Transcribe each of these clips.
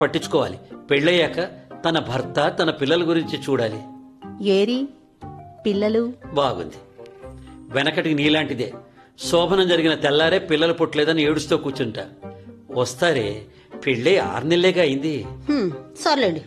పట్టించుకోవాలి పెళ్ళయ్యాక తన భర్త తన పిల్లల గురించి చూడాలి ఏరి పిల్లలు బాగుంది వెనకటికి నీలాంటిదే శోభనం జరిగిన తెల్లారే పిల్లలు పుట్టలేదని ఏడుస్తూ కూర్చుంటా వస్తారే పెళ్ళే ఆరు నెలలేగా అయింది హ్మ్, సర్లేండి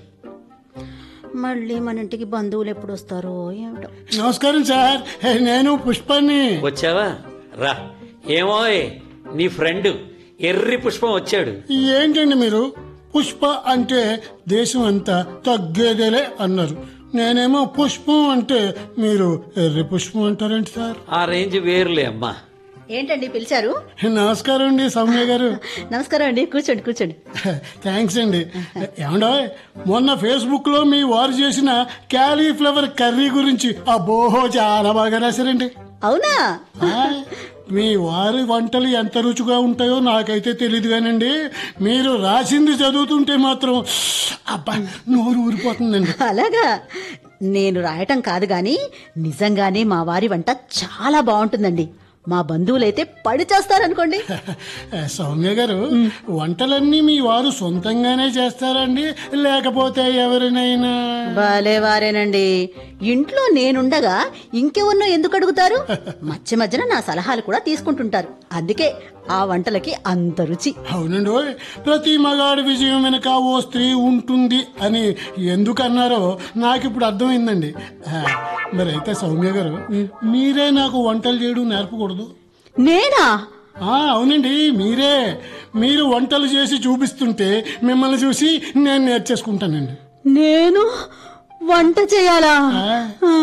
మళ్ళీ మన ఇంటికి బంధువులు ఎప్పుడు వస్తారో ఏమిటో నమస్కారం సార్ నేను పుష్పాన్ని వచ్చావా రా ఏమోయ్ నీ ఫ్రెండ్ ఎర్రి పుష్పం వచ్చాడు ఏంటండి మీరు పుష్ప అంటే దేశం అంతా తగ్గేదేలే అన్నారు నేనేమో పుష్పం అంటే మీరు ఎర్రి పుష్పం అంటారేంటి సార్ ఆ రేంజ్ వేరులే అమ్మా ఏంటండి పిలిచారు నమస్కారం అండి సౌమ్య గారు నమస్కారం అండి కూర్చోండి కూర్చోండి థ్యాంక్స్ అండి ఏమండో మొన్న ఫేస్బుక్ లో మీ వారు చేసిన క్యాలీఫ్లవర్ కర్రీ గురించి అబ్బో చాలా బాగా రాశారండి అవునా ఆ, మీ వారి వంటలు ఎంత రుచిగా ఉంటాయో నాకైతే తెలియదు కానండి మీరు రాసింది చదువుతుంటే మాత్రం అబ్బా నోరు ఊరిపోతుందండి అలాగా నేను రాయటం కాదు గాని నిజంగానే మా వారి వంట చాలా బాగుంటుందండి మా బంధువులైతే పడి చేస్తారనుకోండి సౌమ్య గారు వంటలన్నీ మీ వారు సొంతంగానే చేస్తారండి లేకపోతే ఎవరినైనా భలే వారేనండి ఇంట్లో నేనుండగా ఇంకెవరినో ఎందుకు అడుగుతారు మధ్య మధ్యన నా సలహాలు కూడా తీసుకుంటుంటారు అందుకే ఆ వంటలకి అంత రుచి అవునండి ఓయ్. ప్రతి మగాడి విజయం వెనుక ఓ స్త్రీ ఉంటుంది అని ఎందుకు అన్నారో నాకు ఇప్పుడు అర్థమైందండి ఆ, మరి అయితే సౌమ్య గారు మీరే నాకు వంటలు చేయడం నేర్పకూడదు నేనా ఆ, అవునండి మీరే మీరు వంటలు చేసి చూపిస్తుంటే మిమ్మల్ని చూసి నేను నేర్చేసుకుంటానండి నేను వంట చేయాలా ఆ, ఆ,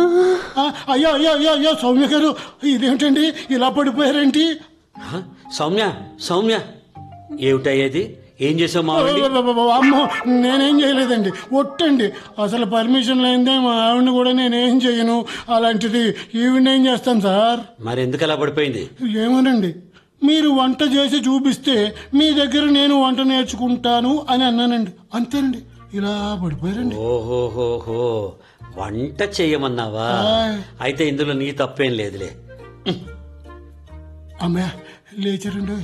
ఆ, అయ్యో అయ్యో అయ్యో అయ్యో సౌమ్య గారు ఇదేంటండి ఇలా పడిపోయారేంటి హ? సౌమ్య సౌమ్య ఏమిటయ్యేది ఏం చేసావు మా అమ్మో నేనేం చేయలేదండి ఒట్టండి అసలు పర్మిషన్ లేనిదే మా ఆవిడని కూడా నేనేం చేయను అలాంటిది ఈవిడ ఏం చేస్తాను సార్ మరి ఎందుకు అలా పడిపోయింది ఏమోనండి మీరు వంట చేసి చూపిస్తే మీ దగ్గర నేను వంట నేర్చుకుంటాను అని అన్నానండి అంతేనండి ఇలా పడిపోయారండి ఓహోహోహో వంట చేయమన్నావా అయితే ఇందులో నీ తప్పేం లేదులే అమ్మయ్య లేచారండి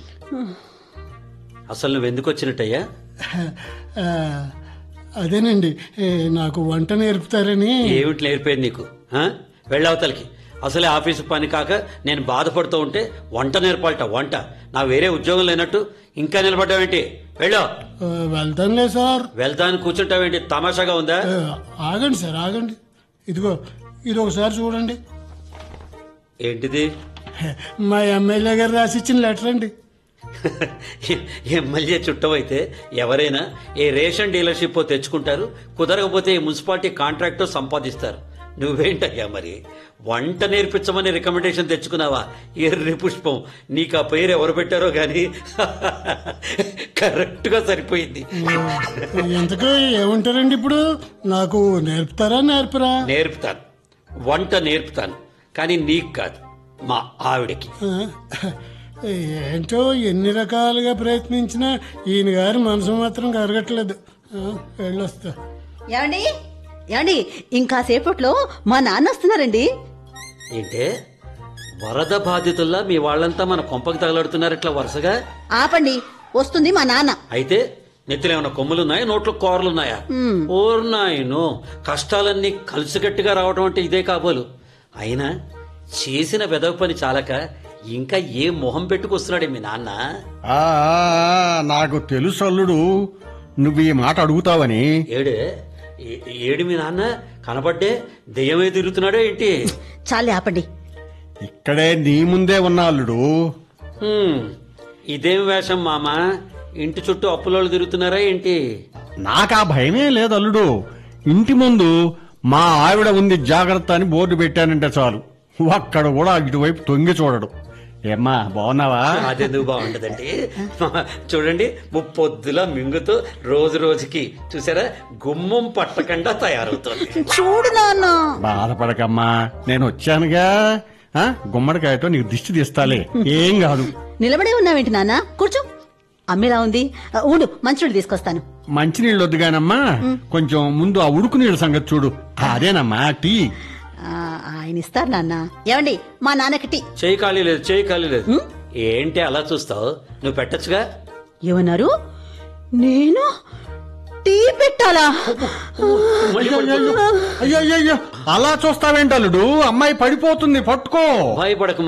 అసలు నువ్వు ఎందుకు వచ్చినట్టయ్యా ఆ, అదేనండి ఏ, నాకు వంట నేర్పుతారని ఏమిటి నేర్పేది నీకు ఆ? వెళ్ళవతలకి అసలే ఆఫీసు పని కాక నేను బాధపడుతూ ఉంటే వంట నేర్పాలట వంట నా వేరే ఉద్యోగం లేనట్టు ఇంకా నిలబడ్డావేంటి వెళ్ళో ఆ, వెళ్తానులే సార్ వెళ్తాను కూర్చుంటావేంటి తమాషాగా ఉందా ఆ, ఆగండి సార్ ఆగండి ఇదిగో ఇది ఒకసారి చూడండి ఏంటిది మా ఎమ్మెల్యే గారు రాసి ఇచ్చిన లెటర్ అండి ఎమ్మెల్యే చుట్టమైతే ఎవరైనా ఏ రేషన్ డీలర్షిప్ తెచ్చుకుంటారు కుదరకపోతే ఏ మున్సిపాలిటీ కాంట్రాక్ట్ సంపాదిస్తారు నువ్వేంటయ్యా మరి వంట నేర్పించమని రికమెండేషన్ తెచ్చుకున్నావా ఎర్రి పుష్పం నీకు ఆ పేరు ఎవరు పెట్టారో గాని కరెక్ట్ గా సరిపోయింది ఎంతకు ఏమంటారండి ఇప్పుడు నాకు నేర్పుతారా నేర్పరా నేర్పుతాను వంట నేర్పుతాను కానీ నీకు కాదు మా ఆవిడకి ఆ, ఏంటో ఎన్ని రకాలుగా ప్రయత్నించినా ఈయన గారి మనసు మాత్రం కరగట్లేదు ఆ, వెళ్ళొస్తా ఏమండి ఏమండి ఇంకా సేపట్లో మా నాన్న వస్తున్నారండి ఏంటే వరద బాధితుల్లా మీ వాళ్ళంతా మన కొంపకి తగలడుతున్నారు ఇట్లా వరుసగా ఆపండి వస్తుంది మా నాన్న అయితే నెత్తిలో ఏమైనా కొమ్ములున్నాయా నోట్లో కూరలున్నాయా ఓర్నాయను కష్టాలన్నీ కలిసికట్టుగా రావడం అంటే ఇదే కాబోలు అయినా చేసిన వెదవ పని చాలక ఇంకా ఏ మొహం పెట్టుకొస్తున్నాడే మీ నాన్న ఆ ఆ, నాకు తెలుసు అల్లుడు నువ్వు ఈ మాట అడుగుతావని ఏడే ఏ- ఏడు మీ నాన్న కనపడ్డే దెయ్యమే తిరుగుతున్నాడో ఏంటి చాలే ఆపండి ఇక్కడే నీ ముందే ఉన్నా అల్లుడు హ్మ్, ఇదేం వేషం మామ ఇంటి చుట్టూ అప్పులోళ్ళు తిరుగుతున్నారా ఏంటి నాకా భయమే లేదు అల్లుడు ఇంటి ముందు మా ఆవిడ ఉంది జాగ్రత్త అని బోర్డు పెట్టానంటే చాలు ఒక్కడ కూడా ఇటువైపు తొంగి చూడడు ఏమ్మా బాగున్నావా అదెందుకు బాగుంటదండి చూడండి ముప్పొద్దులా మింగుతూ రోజు రోజుకి చూసారా గుమ్మం పట్టకుండా తయారవుతుంది చూడు నాన్న బాధపడకమ్మా నేను వచ్చానుగా ఆ, గుమ్మడికాయతో నీకు దిష్టి తీస్తాలే ఏం కాదు నిలబడే ఉన్నావేంటి నాన్న కూర్చో అమ్మేలా ఉంది ఆ, ఉండు మంచినీళ్ళు తీసుకొస్తాను మంచినీళ్ళు వద్దుగానమ్మా కొంచెం ముందు ఆ ఉడుకు నీళ్ళ సంగతి చూడు అదేనమ్మా టీ ఆ, ఆయన ఇస్తారు నాన్న ఏమండి మా నాన్నకి టీ చేయి ఖాళీ లేదు చేయి ఖాళీ లేదు ఏంటి అలా చూస్తావు నువ్వు పెట్టచ్చుగా ఏమన్నారు నేను టీ పెట్టాలా మళ్ళీ పడిపోతుంది. అయ్యో అయ్యో అలా చూస్తావేంటి అల్లుడు అమ్మాయి పడిపోతుంది పట్టుకో భయపడకు